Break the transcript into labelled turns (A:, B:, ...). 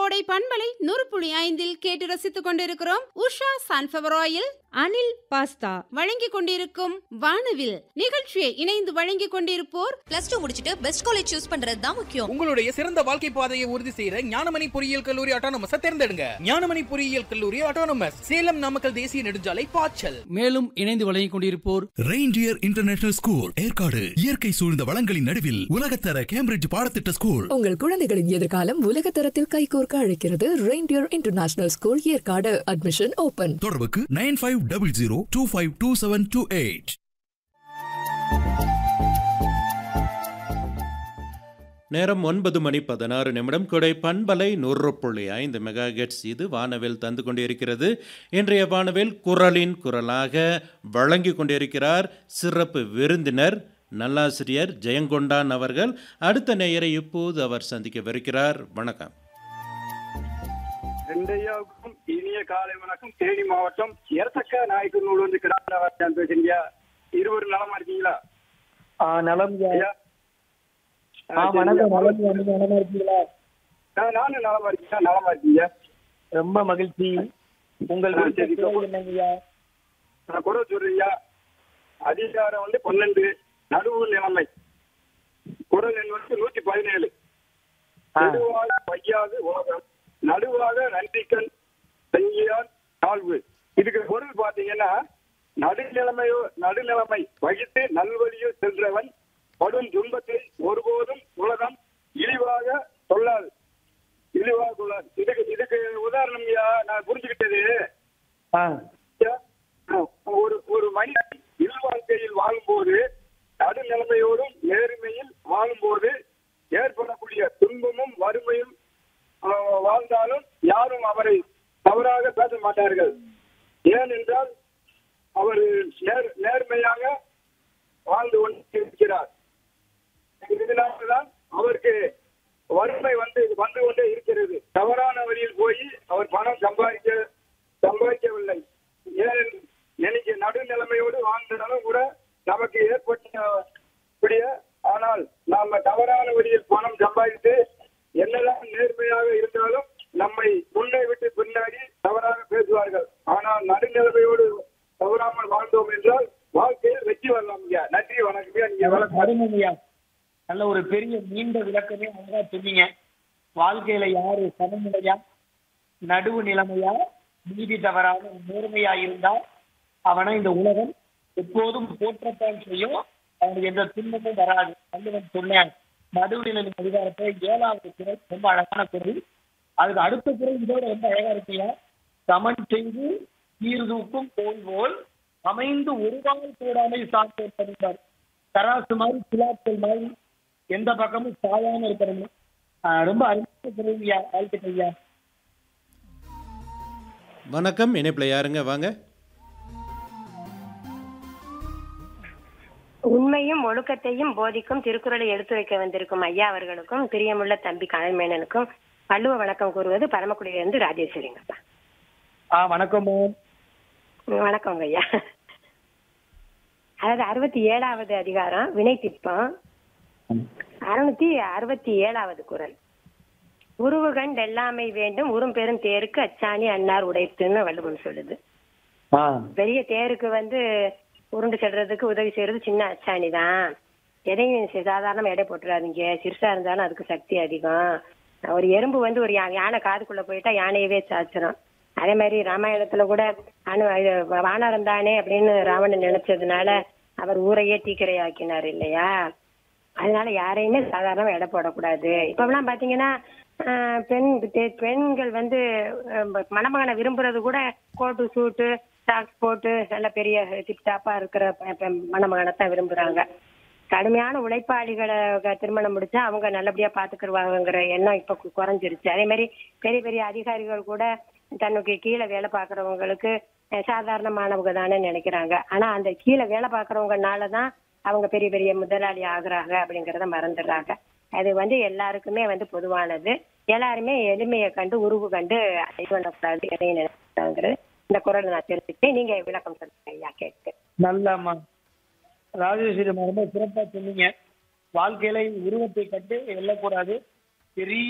A: கோடை பண்பலை நூறு புள்ளி ஐந்தில் கேட்டு ரசித்துக் கொண்டிருக்கிறோம் Usha sunflower oil
B: Anil pasta
A: வழங்கிக் கொண்டிருக்கும் வானவில் நிகழ்ச்சியை இணைந்து வழங்கிக் கொண்டிருப்போர்
C: பிளஸ் டூ முடிச்சிட்டு பெஸ்ட் காலேஜ் சூஸ் பண்றது தான் முக்கியம்
D: உங்களுடைய சிறந்த வாழ்க்கை பாதையை உறுதி செய்யற ஞானமணி பொறியியல் கல்லூரி அட்டானமஸ் தேர்ந்தெடுங்க ஞானமணி பொறியியல் கல்லூரி அட்டானமஸ் சேலம் நாமக்கல் தேசிய நெடுஞ்சாலை பாய்ச்சல்
E: மேலும் இணைந்து வழங்கிக் கொண்டிருப்போர்
F: ரெயின்டியர் இன்டர்நேஷனல் ஸ்கூல் ஏற்காடு இயற்கை சூழ்ந்த வளங்களின் நடுவில் உலகத்தர கேம்பிரிட்ஜ் பாடத்திட்ட ஸ்கூல்
G: உங்கள் குழந்தைகளின் எதிர்காலம் உலக தரத்தில் கைகோர்க்க அழைக்கிறது reindeer international school Yercaud admission open
F: தொடர்புக்கு nine five double zero two five two seven two eight
H: நேரம் ஒன்பது மணி பதினாறு நிமிடம் கொடை பண்பலை நூறு புள்ளி ஐந்து மெகா கெட்ஸ் இது வானவில் தந்து கொண்டிருக்கிறது இன்றைய வானவில் குரலின் குரலாக வழங்கி கொண்டிருக்கிறார் சிறப்பு விருந்தினர் நல்லாசிரியர் ஜெயங்கொண்டான் அவர்கள் அடுத்த நேயரை இப்போது அவர் சந்திக்கவிருக்கிறார் வணக்கம்
I: ரெண்டையாவுக்கும் இனிய காலை வணக்கம் தேனி மாவட்டம் எரத்தக்க நாயக்கர் நூல் வந்து கிடாம பேசுறீங்க இருவரும் நலமா இருக்கீங்களா
J: நலம்
I: ஐயா
J: ஆ வணக்கம் நலம் நீங்க நலமா இருக்கீங்களா
I: ஆ, நானும் நலமா இருக்கீங்க நலமா இருக்கீங்க
J: ரொம்ப மகிழ்ச்சி உங்கள்
I: ஆ, சரி.
J: விருப்பம் என்னங்கய்யா
I: நான் கூட சொல்றீங்க அதிகாரம் வந்து பன்னெண்டு நடுவு நிலைமை குரல் எண் வந்து நூத்தி பதினேழு
J: ஆ.
I: நடுவாக வையாது உலகம் நடுவாக நன்றிக்கண் தங்கியார் தாழ்வு இதுக்கு பொருள் பாத்தீங்கன்னா நடுநிலைமையோ நடுநிலைமை வகித்து நல்வழியோ சென்றவன் படும் துன்பத்தை ஒருபோதும் உலகம் இழிவாக சொல்லாது இழிவாக கொள்ளாது இதுக்கு இதுக்கு உதாரணம் ஐயா, நான் புரிஞ்சுக்கிட்டது
J: ஆ
I: ஒரு ஒரு மனிதன் இல்வாழ்க்கையில் வாழும்போது நடுநிலைமையோடும் நேர்மையில் வாழும்போது ஏற்படக்கூடிய துன்பமும் வறுமையும் ஆஹ், வாழ்ந்தாலும் யாரும் அவரை தவறாக பேச மாட்டார்கள் ஏனென்றால் அவர் நேர் நேர்மையாக வாழ்ந்து கொண்டிருக்கிறார் இதனால்தான் அவருக்கு வறுமை வந்து வந்து கொண்டே இருக்கிறது தவறான வழியில் போய் அவர் பணம் சம்பாதிக்க சம்பாதிக்கவில்லை ஏன் எனக்கு நடுநிலைமையோடு வாழ்ந்தாலும் கூட நமக்கு ஏற்பட்டபடிய ஆனால் நாம தவறான வழியில் பணம் சம்பாதித்து என்னதான் நேர்மையாக இருந்தாலும் நம்மை முன்னே விட்டு பின்னாடி தவறாக பேசுவார்கள் ஆனால் நடுநிலைமையோடு தவறாமல் வாழ்ந்தோம் என்றால் வாழ்க்கையில் வெற்றி வரலாம் ஐயா நன்றி வணக்கம் ஐயா. நீங்க வணக்கம்
J: அருமையா நல்ல ஒரு பெரிய நீண்ட விளக்கமே அழகா சொன்னீங்க வாழ்க்கையில யாரு சமநிலையா நடுவு நிலைமையா நீதி தவறாம நேர்மையா இருந்தா அவனை இந்த உலகம் எப்போதும் போற்றத்தான் செய்யும் அவனுக்கு எந்த துன்பமும் வராது வள்ளுவன் சொன்னான் நடுவுநிலை அதிகாரத்தை ஏழாவது குரல் ரொம்ப அழகான குரல் அதுக்கு அடுத்த குரல் இதோட ரொம்ப அழகா இருக்கியா சமன் செய்து சீர்தூக்கும் கோல் போல் அமைந்து ஒருவாள் கூடாமை சார்ந்தோர் பதிந்தார் தராசு மாதிரி சிலாக்கள் மாதிரி எந்த பக்கமும் சாயாம இருக்கணும் ஆஹ் ரொம்ப அருமையான குரல் ஐயா வாழ்த்துக்கள் ஐயா
H: வணக்கம் இணைப்பில் யாருங்க வாங்க
K: உண்மையும் ஒழுக்கத்தையும் போதிக்கும் திருக்குறளை எடுத்து வைக்க வந்திருக்கும் ஐயா அவர்களுக்கும் பிரியமுள்ள தம்பி கனல்மேனனுக்கும் வள்ளுவ வணக்கம் கூறுவது பரமக்குடியிலிருந்து ராஜேஸ்வரிங்கப்பா
J: ஆ வணக்கம் மோகன்.
K: ம், வணக்கங்க ஐயா அதாவது அறுபத்தி ஏழாவது அதிகாரம் வினை திட்பம் அறுநூத்தி அறுபத்தி ஏழாவது குரல் உருவு கண்டு எல்லாமை வேண்டும் உரும் பெரும் தேருக்கு அச்சாணி அன்னார் உடைத்துன்னு வள்ளுவன் சொல்லுது
J: ஆ
K: பெரிய தேருக்கு வந்து உருண்டு செல்றதுக்கு உதவி செய்யறது சின்ன அச்சாணி தான் எதையும் சி- சாதாரணமா எடை போட்டுறாதீங்க சிறுசா இருந்தாலும் அதுக்கு சக்தி அதிகம் ஒரு எறும்பு வந்து ஒரு யா- யானை காதுக்குள்ள போயிட்டா யானையவே சாச்சிரும் அதே மாதிரி ராமாயணத்துல கூட அணு இது வானரம் தானே அப்படின்னு ராவணன் நினைச்சதுனால அவர் ஊரையே தீக்கிரை ஆக்கினார் இல்லையா அதனால யாரையுமே சாதாரணமா எடை போடக்கூடாது இப்பெல்லாம் பாத்தீங்கன்னா ஆஹ், பெண் பெ- பெண்கள் வந்து அஹ், மணமகனை விரும்புறது கூட கோட்டு சூட்டு சாக்ஸ் போட்டு நல்ல பெரிய டிப்டாப்பா இருக்கிற பெ- பெ- மணமகனை தான் விரும்புறாங்க கடுமையான உழைப்பாளிகளை க- திருமணம் முடிச்சா அவங்க நல்லபடியா பாத்துக்கிடுவாங்கங்கிற எண்ணம் இப்ப கு- குறைஞ்சிருச்சு அதே மாதிரி பெரிய பெரிய அதிகாரிகள் கூட தன்னுக்கு கீழே வேலை பார்க்கறவங்களுக்கு அஹ், சாதாரணமானவங்க தானே நினைக்கிறாங்க ஆனா அந்த கீழே வேலை பார்க்கறவங்கனால தான் அவங்க பெரிய பெரிய முதலாளி ஆகுறாங்க அப்படிங்கறத மறந்துடுறாங்க அது வந்து எல்லாருக்குமே வந்து பொதுவானது எல்லாருமே எளிமையை கண்டு உருவு கண்டு இது பண்ணக்கூடாது எதையும் நினைக்கிறாங்கிறது இந்த குரலை நான் தெரிஞ்சுக்கிட்டேன் நீங்க விளக்கம் சொல்லுங்க ஐயா கேட்டு
J: நல்லம்மா ராஜேஸ்வரி அம்மா ரொம்ப சிறப்பா சொன்னீங்க வாழ்க்கையில உருவத்தை கண்டு வெல்லக்கூடாது பெரிய